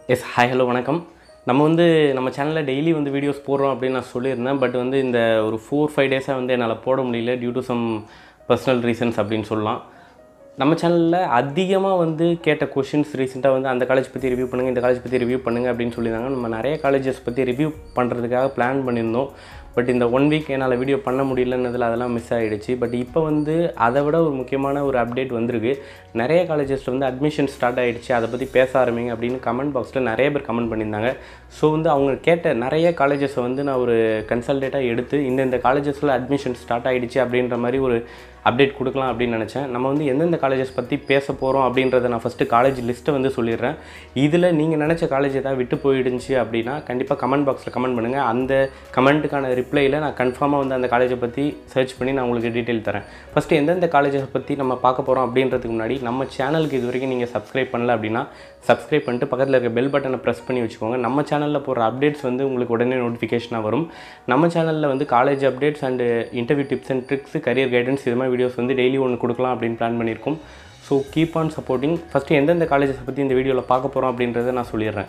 yes hi hello வணக்கம் நம்ம வந்து நம்ம சேனலில் டெய்லி வந்து வீடியோஸ் போடுறோம் அப்படின்னு நான் சொல்லியிருந்தேன் பட் வந்து இந்த ஒரு ஃபோர் ஃபைவ் டேஸாக வந்து என்னால் போட முடியல due to some personal reasons அப்படின்னு சொல்லலாம் நம்ம சேனலில் அதிகமாக வந்து கேட்ட கொஷின்ஸ் ரீசெண்டாக வந்து அந்த காலேஜ் பற்றி ரிவ்யூ பண்ணுங்கள் இந்த காலேஜ் பற்றி ரிவ்யூ பண்ணுங்கள் அப்படின்னு சொல்லியிருந்தாங்க நம்ம நிறைய காலேஜஸ் பற்றி ரிவ்யூ பண்ணுறதுக்காக பிளான் பண்ணியிருந்தோம் பட் இந்த ஒன் வீக் என்னால் வீடியோ பண்ண முடியலன்னதில் அதெல்லாம் மிஸ் ஆகிடுச்சு பட் இப்போ வந்து அதை விட ஒரு முக்கியமான ஒரு அப்டேட் வந்திருக்கு நிறைய காலேஜஸில் வந்து அட்மிஷன் ஸ்டார்ட் ஆகிடுச்சு அதை பற்றி பேச ஆரம்பிங்க அப்படின்னு கமெண்ட் பாக்ஸில் நிறைய பேர் கமெண்ட் பண்ணியிருந்தாங்க ஸோ வந்து அவங்க கேட்ட நிறைய காலேஜஸை வந்து நான் ஒரு கன்சல்டேட்டாக எடுத்து இந்தந்த காலேஜஸில் அட்மிஷன் ஸ்டார்ட் ஆகிடுச்சு அப்படின்ற மாதிரி ஒரு அப்டேட் கொடுக்கலாம் அப்படின்னு நினச்சேன் நம்ம வந்து எந்தெந்த காலேஜஸ் பற்றி பேச போகிறோம் அப்படின்றத நான் ஃபஸ்ட்டு காலேஜ் லிஸ்ட்டை வந்து சொல்லிடுறேன் இதில் நீங்கள் நினச்ச காலேஜ் ஏதாவது விட்டு போயிடுச்சு அப்படின்னா கண்டிப்பாக கமெண்ட் பாக்ஸில் கமெண்ட் பண்ணுங்கள் அந்த கமெண்ட்டுக்கான ரிப்ளையில் நான் கன்ஃபார்மாக வந்து அந்த காலேஜை பற்றி சர்ச் பண்ணி நான் உங்களுக்கு டீட்டெயில் தரேன் ஃபஸ்ட்டு எந்தெந்த காலேஜஸ் பற்றி நம்ம பார்க்க போகிறோம் அப்படின்றதுக்கு முன்னாடி நம்ம சேனலுக்கு இது வரைக்கும் நீங்கள் சப்ஸ்கிரைப் பண்ணல அப்படின்னா சப்ஸ்கிரைப் பண்ணிட்டு பக்கத்தில் இருக்க பெல் பட்டனை ப்ரெஸ் பண்ணி வச்சுக்கோங்க நம்ம சேனலில் போடுற அப்டேட்ஸ் வந்து உங்களுக்கு உடனே நோட்டிஃபிகேஷனாக வரும் நம்ம சேனலில் வந்து college updates and interview tips and tricks career guidance இது மாதிரி வீடியோஸ் வந்து டெய்லி ஒன்று கொடுக்கலாம் அப்படின்னு பிளான் பண்ணியிருக்கோம் so keep on supporting first எந்தெந்த காலேஜஸ் பற்றி இந்த வீடியோவில் பார்க்க போகிறோம் அப்படின்றத நான் சொல்லிடுறேன்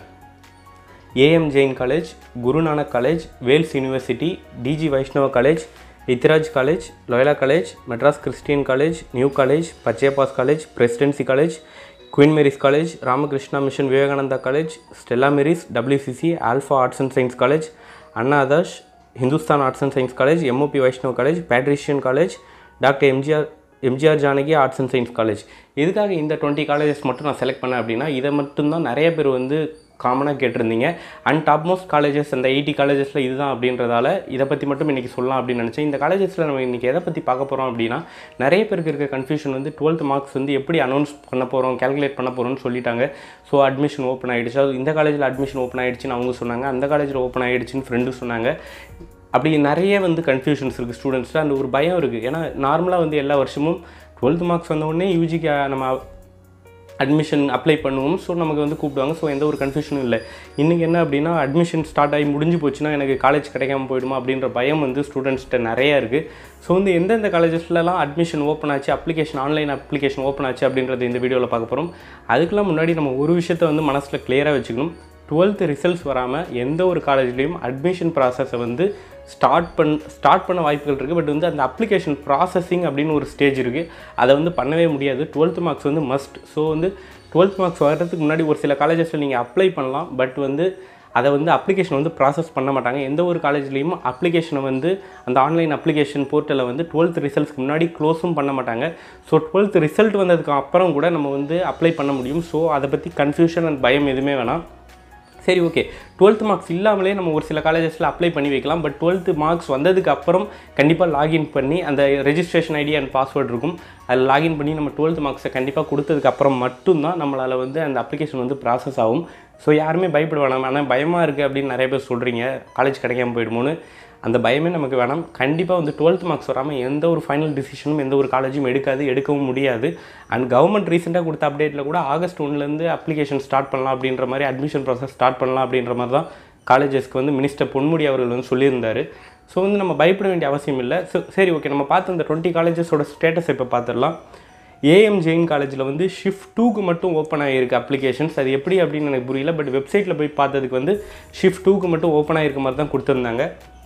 AM Jain college Guru Nanak college Vels university DG Vaishnav college Ethiraj college Loyola college Madras Christian college new college Pachaiyappa's college presidency college queen Mary's college Ramakrishna mission Vivekananda college Stella Mary's WCC Alpha arts and science college Anna Adarsh Hindustan arts and science college MOP Vaishnav college Patrician college doctor MGR MGR Janaki arts and science college எதுக்காக இந்த twenty colleges மட்டும் நான் select பண்ணேன் அப்படின்னா இதை மட்டும்தான் நிறைய பேர் வந்து காமனாக கேட்டிருந்தீங்க அண்ட் டாப் மோஸ்ட் காலேஜஸ் அந்த எயிட்டி காலேஜஸில் இதுதான் அப்படின்றதால இதை பற்றி மட்டும் இன்றைக்கி சொல்லலாம் அப்படின்னு நினச்சேன் இந்த காலேஜஸில் நம்ம இன்றைக்கி எதை பற்றி பார்க்க போகிறோம் அப்படின்னா நிறைய பேருக்கு இருக்க கன்ஃபியூஷன் வந்து டுவெல்த் மார்க்ஸ் வந்து எப்படி அனௌன்ஸ் பண்ண போகிறோம் கேல்குலேட் பண்ண போகிறோம்னு சொல்லிட்டாங்க ஸோ அட்மிஷன் ஓப்பன் ஆகிடுச்சு அது இந்த காலேஜில் அட்மிஷன் ஓப்பன் ஆகிடுச்சுன்னு அவங்க சொன்னாங்க அந்த காலேஜில் ஓப்பன் ஆகிடுச்சின்னு ஃப்ரெண்டு சொன்னாங்க அப்படி நிறைய வந்து கன்ஃபியூஷன்ஸ் இருக்குது ஸ்டூடெண்ட்ஸில் அந்த ஒரு பயம் இருக்குது ஏன்னா நார்மலாக வந்து எல்லா வருஷமும் டுவெல்த் மார்க்ஸ் வந்த உடனே யூஜிக்கு நம்ம அட்மிஷன் அப்ளை பண்ணுவோம் ஸோ நமக்கு வந்து கூப்பிடுவாங்க ஸோ எந்த ஒரு கன்ஃபியூஷனும் இல்லை இன்றைக்கி என்ன அப்படின்னா அட்மிஷன் ஸ்டார்ட் ஆகி முடிஞ்சு போச்சுன்னா எனக்கு காலேஜ் கிடைக்காம போயிடுமா அப்படின்ற பயம் வந்து ஸ்டூடெண்ட்ஸ்கிட்ட நிறையா இருக்குது ஸோ வந்து எந்தெந்த காலேஜஸ்லலாம் அட்மிஷன் ஓப்பன் ஆச்சு அப்ளிகேஷன் ஆன்லைன் அப்ளிகேஷன் ஓப்பன் ஆச்சு அப்படின்றது இந்த வீடியோவில் பார்க்க போகிறோம் அதுக்கெல்லாம் முன்னாடி நம்ம ஒரு விஷயத்தை வந்து மனசில் கிளியராக வச்சுக்கணும் டுவெல்த்து ரிசல்ட்ஸ் வராமல் எந்த ஒரு காலேஜ்லேயும் அட்மிஷன் ப்ராசஸை வந்து ஸ்டார்ட் பண் ஸ்டார்ட் பண்ண வாய்ப்புகள் இருக்குது பட் வந்து அந்த அப்ளிகேஷன் ப்ராசஸிங் அப்படின்னு ஒரு ஸ்டேஜ் இருக்குது அதை வந்து பண்ணவே முடியாது டுவெல்த் மார்க்ஸ் வந்து மஸ்ட் ஸோ வந்து டுவெல்த் மார்க்ஸ் வர்றதுக்கு முன்னாடி ஒரு சில காலேஜஸில் நீங்கள் அப்ளை பண்ணலாம் பட் வந்து அதை வந்து அப்ளிகேஷன் வந்து ப்ராசஸ் பண்ண மாட்டாங்க எந்த ஒரு காலேஜ்லேயும் அப்ளிகேஷனை வந்து அந்த ஆன்லைன் அப்ளிகேஷன் போர்ட்டலில் வந்து டுவெல்த் ரிசல்ட்ஸ்க்கு முன்னாடி க்ளோஸும் பண்ண மாட்டாங்க ஸோ டுவெல்த் ரிசல்ட் வந்ததுக்கு அப்புறம் கூட நம்ம வந்து அப்ளை பண்ண முடியும் ஸோ அதை பற்றி கன்ஃபியூஷன் அண்ட் பயம் எதுவுமே வேணாம் சரி ஓகே டுவெல்த் மார்க்ஸ் இல்லாமலே நம்ம ஒரு சில காலேஜஸில் அப்ளை பண்ணி வைக்கலாம் பட் டுவெல்த்து மார்க்ஸ் வந்ததுக்கு அப்புறம் கண்டிப்பாக லாகின் பண்ணி அந்த ரெஜிஸ்ட்ரேஷன் ஐடி அண்ட் பாஸ்வேர்ட் இருக்கும் அதில் லாகின் பண்ணி நம்ம டுவெல்த் மார்க்ஸை கண்டிப்பாக கொடுத்ததுக்கு அப்புறம் மட்டும்தான் நம்மளால் வந்து அந்த அப்ளிகேஷன் வந்து ப்ராசஸ் ஆகும் ஸோ யாருமே பயப்பட வேணாம் ஆனால் பயமாக இருக்குது அப்படின்னு நிறைய பேர் சொல்கிறீங்க காலேஜ் கிடைக்காம போயிடுமோன்னு அந்த பயமே நமக்கு வேணாம் கண்டிப்பாக வந்து டுவெல்த் மார்க்ஸ் வராமல் எந்த ஒரு ஃபைனல் டிசிஷனும் எந்த ஒரு காலேஜும் எடுக்காது எடுக்கவும் முடியாது அண்ட் கவர்மெண்ட் ரீசெண்டாக கொடுத்த அப்டேட்டில் கூட ஆகஸ்ட் ஒன்லேருந்து அப்ளிகேஷன் ஸ்டார்ட் பண்ணலாம் அப்படின்ற மாதிரி அட்மிஷன் ப்ராசஸ் ஸ்டார்ட் பண்ணலாம் அப்படின்ற மாதிரி தான் காலேஜஸ்க்கு வந்து மினிஸ்டர் பொன்முடி அவர்கள் வந்து சொல்லியிருந்தார் ஸோ வந்து நம்ம பயப்பட வேண்டிய அவசியம் இல்லை ஸோ சரி ஓகே நம்ம பார்த்த இந்த டுவெண்ட்டி காலேஜஸோட ஸ்டேட்டஸ் இப்போ பார்த்துடலாம் ஏஎம் ஜெயின் காலேஜில் வந்து ஷிஃப்ட் டூக்கு மட்டும் ஓப்பன் ஆகிருக்கு அப்ளிகேஷன்ஸ் அது எப்படி அப்படின்னு எனக்கு புரியல பட் வெப்சைட்டில் போய் பார்த்ததுக்கு வந்து ஷிஃப்ட் டூக்கு மட்டும் ஓப்பன் ஆகிருக்க மாதிரி தான் கொடுத்துருந்தாங்க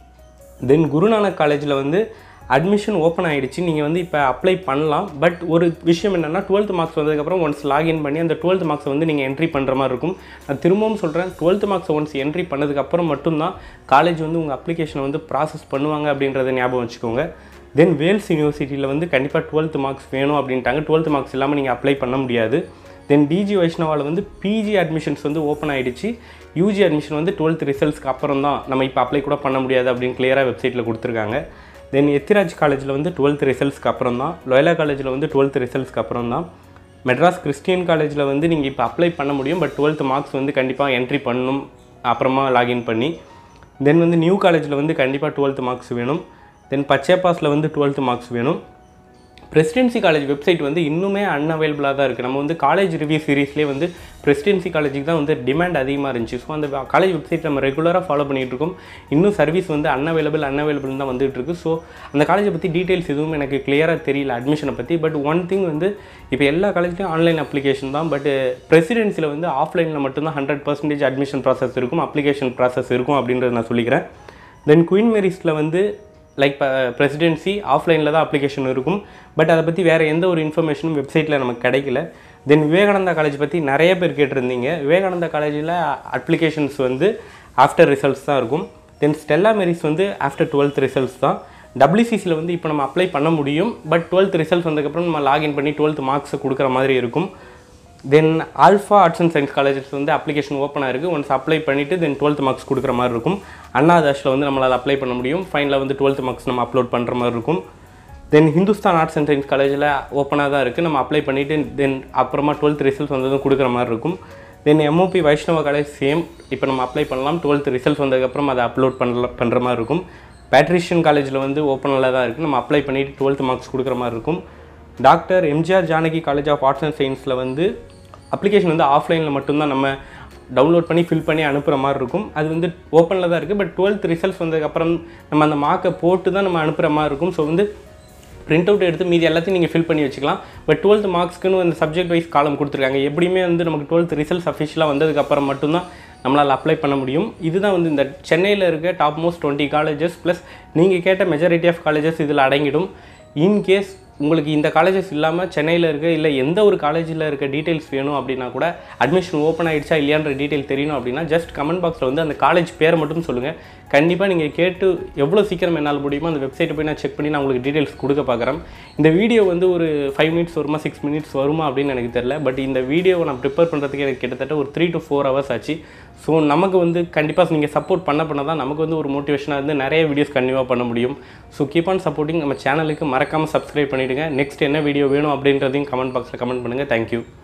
தென் குருநானக் காலேஜில் வந்து அட்மிஷன் ஓப்பன் ஆகிடுச்சு நீங்கள் வந்து இப்போ அப்ளை பண்ணலாம் பட் ஒரு விஷயம் என்னென்னா டுவெல்த் மார்க்ஸ் வந்ததுக்கப்புறம் ஒன்ஸ் லாகின் பண்ணி அந்த டுவெல்த் மார்க்ஸை வந்து நீங்கள் என்ட்ரி பண்ணுற மாதிரி இருக்கும் நான் திரும்பவும் சொல்கிறேன் டுவெல்த் மார்க்ஸை ஒன்ஸ் என்ட்ரி பண்ணதுக்கப்புறம் மட்டும்தான் காலேஜ் வந்து உங்கள் அப்ளிகேஷனை வந்து ப்ராசஸ் பண்ணுவாங்க அப்படின்றத ஞாபகம் வச்சுக்கோங்க தென் வேல்ஸ் யூனிவர்சிட்டியில் வந்து கண்டிப்பாக டுவெல்த் மார்க்ஸ் வேணும் அப்படின்ட்டாங்க டுவெல்த் மார்க்ஸ் இல்லாமல் நீங்கள் அப்ளை பண்ண முடியாது தென் டிஜி வைஷ்ணவாவில் வந்து பிஜி அட்மிஷன்ஸ் வந்து ஓப்பன் ஆகிடுச்சு யூஜி அட்மிஷன் வந்து டுவெல்த் ரிசல்ட்ஸ்க்கு அப்புறம் தான் நம்ம இப்போ அப்ளை கூட பண்ண முடியாது அப்படின்னு கிளியராக வெப்சைட்டில் கொடுத்துருக்காங்க தென் எத்திராஜ் காலேஜில் வந்து டுவெல்த் ரிசல்ட்ஸ்க்கு அப்புறம் தான் லோயலா காலேஜில் வந்து டுவெல்த் ரிசல்ட்ஸ்க்கு அப்புறம் தான் மெட்ராஸ் கிறிஸ்டியன் காலேஜில் வந்து நீங்கள் இப்போ அப்ளை பண்ண முடியும் பட் டுவெல்த் மார்க்ஸ் வந்து கண்டிப்பாக என்ட்ரி பண்ணணும் அப்புறமா லாகின் பண்ணி தென் வந்து நியூ காலேஜில் வந்து கண்டிப்பாக டுவெல்த் மார்க்ஸ் வேணும் தென் பச்சைப்பாஸில் வந்து டுவெல்த் மார்க்ஸ் வேணும் பிரசிடென்சி காலேஜ் வெப்சைட் வந்து இன்னுமே அன்அவைலபிளாக தான் இருக்குது நம்ம வந்து காலேஜ் ரிவ்யூ சீரிஸ்லேயே வந்து பிரசிடென்சி காலேஜுக்கு தான் வந்து டிமாண்ட் அதிகமாக இருந்துச்சு ஸோ அந்த காலேஜ் வெப்சைட் நம்ம ரெகுலராக ஃபாலோ பண்ணிகிட்டு இருக்கோம் இன்னும் சர்வீஸ் வந்து அன்அவைலபிள் அன்அவைலபிள் தான் வந்துட்டு இருக்கு ஸோ அந்த காலேஜை பற்றி டீட்டெயில்ஸ் எதுவும் எனக்கு கிளியராக தெரியல அட்மிஷனை பற்றி பட் ஒன் திங் வந்து இப்போ எல்லா காலேஜ்லையும் ஆன்லைன் அப்ளிகேஷன் தான் பட் பிரசிடென்சியில் வந்து ஆஃப்லைனில் மட்டும்தான் ஹண்ட்ரட் பர்சன்டேஜ் அட்மிஷன் ப்ராசஸ் இருக்கும் அப்ளிகேஷன் ப்ராசஸ் இருக்கும் அப்படின்றத நான் சொல்லிக்கிறேன் தென் குயின் மேரிஸில் வந்து லைக் இப்போ பிரசிடென்சி ஆஃப்லைனில் தான் அப்ளிகேஷன் இருக்கும் பட் அதை பற்றி வேறு எந்த ஒரு இன்ஃபர்மேஷனும் வெப்சைட்டில் நமக்கு கிடைக்கல தென் விவேகானந்தா காலேஜ் பற்றி நிறைய பேர் கேட்டிருந்தீங்க விவேகானந்தா காலேஜில் அப்ளிகேஷன்ஸ் வந்து ஆஃப்டர் ரிசல்ட்ஸ் தான் இருக்கும் தென் ஸ்டெல்லா மேரிஸ் வந்து ஆஃப்டர் டுவெல்த் ரிசல்ட்ஸ் தான் டபிள்யூசிசியில் வந்து இப்போ நம்ம அப்ளை பண்ண முடியும் பட் டுவெல்த் ரிசல்ட்ஸ் வந்ததுக்கப்புறம் நம்ம லாகின் பண்ணி டுவெல்த் மார்க்ஸை கொடுக்குற மாதிரி இருக்கும் then Alpha arts and science colleges வந்து அப்ளிகேஷன் ஓப்பனாக இருக்குது ஒன்ஸ் அப்ளை பண்ணிவிட்டு தென் டுவெல்த் மார்க்ஸ் கொடுக்குற மாதிரி இருக்கும் அண்ணாதாஷில் வந்து நம்மளால் அப்ளை பண்ண முடியும் ஃபைனலில் வந்து டுவெல்த் மார்க்ஸ் நம்ம அப்லோட் பண்ணுற மாதிரி இருக்கும் then Hindustan arts and science காலேஜில் ஓப்பனாக தான் இருக்குது நம்ம அப்ளை பண்ணிவிட்டு தென் அப்புறமா டுவெல்த் ரிசல்ட்ஸ் வந்ததும் கொடுக்குற மாதிரி இருக்கும் then MOP Vaishnav college same இப்போ நம்ம அப்ளை பண்ணலாம் டுவெல்த் ரிசல்ட்ஸ் வந்ததுக்கப்புறம் அதை அப்லோட் பண்ணல பண்ணுற மாதிரி இருக்கும் பேட்ரிஷியன் காலேஜில் வந்து ஓப்பனில் தான் இருக்குது நம்ம அப்ளை பண்ணிவிட்டு டுவெல்த் மார்க்ஸ் கொடுக்குற மாதிரி இருக்கும் doctor MGR Janaki college of arts and சயின்ஸில் வந்து அப்ளிகேஷன் வந்து ஆஃப்லைனில் மட்டும்தான் நம்ம டவுன்லோட் பண்ணி ஃபில் பண்ணி அனுப்புகிற மாதிரி இருக்கும் அது வந்து ஓப்பனில் தான் இருக்குது பட் டுவெல்த் ரிசல்ட்ஸ் வந்ததுக்கப்புறம் நம்ம அந்த மார்க்கை போட்டு தான் நம்ம அனுப்புகிற மாதிரி இருக்கும் ஸோ வந்து பிரிண்ட் அவுட் எடுத்து மீதி எல்லாத்தையும் நீங்கள் ஃபில் பண்ணி வச்சுக்கலாம் பட் டுவெல்த் மார்க்ஸ்க்குன்னு அந்த சப்ஜெக்ட் வைஸ் காலம் கொடுத்துருக்காங்க எப்படியுமே வந்து நமக்கு டுவெல்த் ரிசல்ட்ஸ் அஃபிஷியலாக வந்ததுக்கப்புறம் மட்டும்தான் நம்மளால் அப்ளை பண்ண முடியும் இதுதான் வந்து இந்த சென்னையில் இருக்க top most twenty colleges plus நீங்கள் கேட்ட மெஜாரிட்டி ஆஃப் காலேஜஸ் இதில் அடங்கிடும் இன்கேஸ் உங்களுக்கு இந்த காலேஜஸ் இல்லாமல் சென்னையில் இருக்க இல்லை எந்த ஒரு காலேஜில் இருக்க டீட்டெயில்ஸ் வேணும் அப்படின்னா கூட அட்மிஷன் ஓப்பன் ஆகிடுச்சா இல்லையான்ற டீட்டெயில் தெரியணும் அப்படின்னா ஜஸ்ட் கமெண்ட் பாக்ஸில் வந்து அந்த காலேஜ் பேரை மட்டும் சொல்லுங்கள் கண்டிப்பாக நீங்கள் கேட்டு எவ்வளோ சீக்கிரம் என்னால் முடியுமோ அந்த வெப்சைட்டை போய் நான் செக் பண்ணி நான் உங்களுக்கு டீட்டெயில்ஸ் கொடுக்க பார்க்குறேன் இந்த வீடியோ வந்து ஒரு ஃபைவ் மினிட்ஸ் வருமா சிக்ஸ் மினிட்ஸ் வருமா அப்படின்னு எனக்கு தெரியல பட் இந்த வீடியோவை நான் ப்ரிப்பேர் பண்ணுறதுக்கு எனக்கு கிட்டத்தட்ட ஒரு த்ரீ டு ஃபோர் ஹவர்ஸ் ஆச்சு ஸோ நமக்கு வந்து கண்டிப்பாக நீங்கள் சப்போர்ட் பண்ண பண்ண தான் நமக்கு வந்து ஒரு மோட்டிவேஷனாக இருந்து நிறைய வீடியோஸ் கண்டிப்பாக பண்ண முடியும் ஸோ கீப் ஆன் சப்போர்ட்டிங் நம்ம சேனலுக்கு மறக்காமல் சப்ஸ்கிரைப் பண்ணிவிடுங்க நெக்ஸ்ட் என்ன வீடியோ வேணும் அப்படின்றதையும் கமெண்ட் பாக்ஸில் கமெண்ட் பண்ணுங்கள் தேங்க்யூ